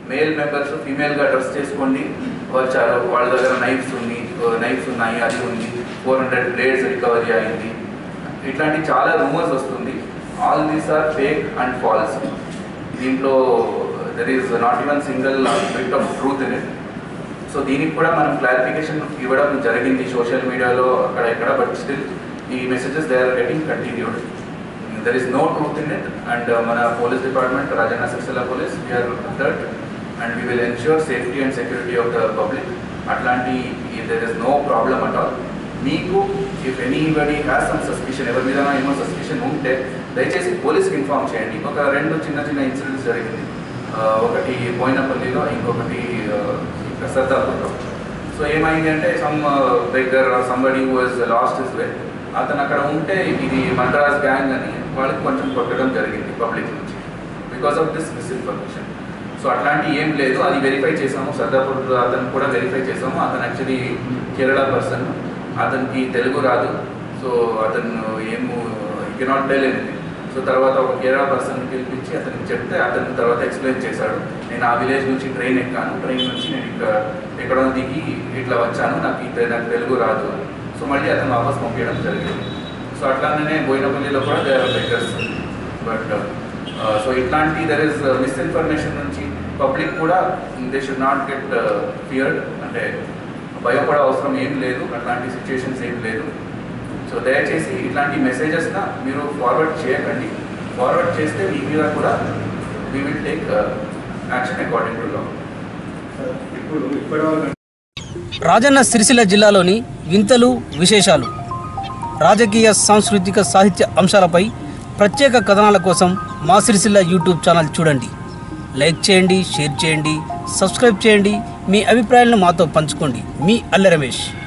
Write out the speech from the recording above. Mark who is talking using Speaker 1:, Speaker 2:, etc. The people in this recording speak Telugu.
Speaker 1: మేల్ మెంబర్స్ ఫీమేల్గా డ్రెస్ చేసుకోండి వచ్చారు వాళ్ళ దగ్గర నైఫ్స్ ఉంది నైఫ్స్ ఉన్నాయి అది ఉంది ఫోర్ హండ్రెడ్ బ్లేడ్స్ రికవరీ అయింది ఇట్లాంటి చాలా రూమర్స్ వస్తుంది all these are fake and false దీంట్లో there is not even single bit of truth in it so దీనికి కూడా మనం క్లారిఫికేషన్ ఇవ్వడం జరిగింది సోషల్ మీడియాలో అక్కడ ఇక్కడ బట్ స్టిల్ ఈ messages they are getting continued there is no truth in it and మన police department Rajanna Sircilla police we are alert and we will ensure safety and security of the public అట్లాంటి there is no problem at all మీకు if anybody has some suspicion ఎవరి మీద ఏమో సస్పిషన్ ఉంటే దయచేసి పోలీస్కి ఇన్ఫార్మ్ చేయండి ఒక రెండు చిన్న చిన్న ఇన్సిడెంట్స్ జరిగింది ఆ, ఒకటి బోయినపల్లిలో ఇంకొకటి ఆ, ఇక్కడ సర్దాపూర్లో సో ఏమైంది అంటే some beggar somebody was lost his way అతను అక్కడ ఉంటే ఇది మద్రాస్ గ్యాంగ్ అని వాళ్ళకి కొంచెం కొట్టడం జరిగింది పబ్లిక్ నుంచి because of this misinformation so అట్లాంటి ఏం లేదు అది వెరిఫై చేసాము సర్దాపూర్ అతను కూడా వెరిఫై చేసాము అతను యాక్చువల్లీ కేరళ పర్సన్ అతనికి తెలుగు రాదు సో అతను ఏము కెనాట్ టెల్ ఎనీథింగ్ సో తర్వాత ఒక కేరళ పర్సన్ పిలిపించి అతనికి చెప్తే అతను తర్వాత ఎక్స్ప్లెయిన్ చేశాడు నేను ఆ విలేజ్ నుంచి ట్రైన్ ఎక్కాను ట్రైన్ నుంచి నేను ఇక్కడ ఎక్కడో దిగి ఇట్లా వచ్చాను నాకు ఈ నాకు తెలుగు రాదు అని సో మళ్ళీ అతను వాపస్ పంపించడం జరిగింది సో అట్లానే బోయినపల్లిలో కూడా they are beggars but so ఇట్లాంటి దర్ ఇస్ మిస్ఇన్ఫర్మేషన్ నుంచి పబ్లిక్ కూడా they should not get feared అంటే భయపడే అవసరం ఏం లేదు అట్లాంటి సిచ్యుయేషన్స్ ఏం లేదు సో దయచేసి ఇట్లాంటి మెసేజెస్న మీరు ఫార్వర్డ్ చేయకండి ఫార్వర్డ్ చేస్తే మీ మీద కూడా we will take action according to law
Speaker 2: ఇప్పుడు ఇప్పటివరకు
Speaker 3: రాజన్న సిరిసిల్ల జిల్లాలోని వింతలు విశేషాలు రాజకీయ సాంస్కృతిక సాహిత్య అంశాలపై ప్రత్యేక కథనాల కోసం మా సిరిసిల్ల యూట్యూబ్ ఛానల్ చూడండి లైక్ చేయండి షేర్ చేయండి సబ్స్క్రైబ్ చేయండి మీ అభిప్రాయాలను మాతో పంచుకోండి మీ అల్ల రమేష్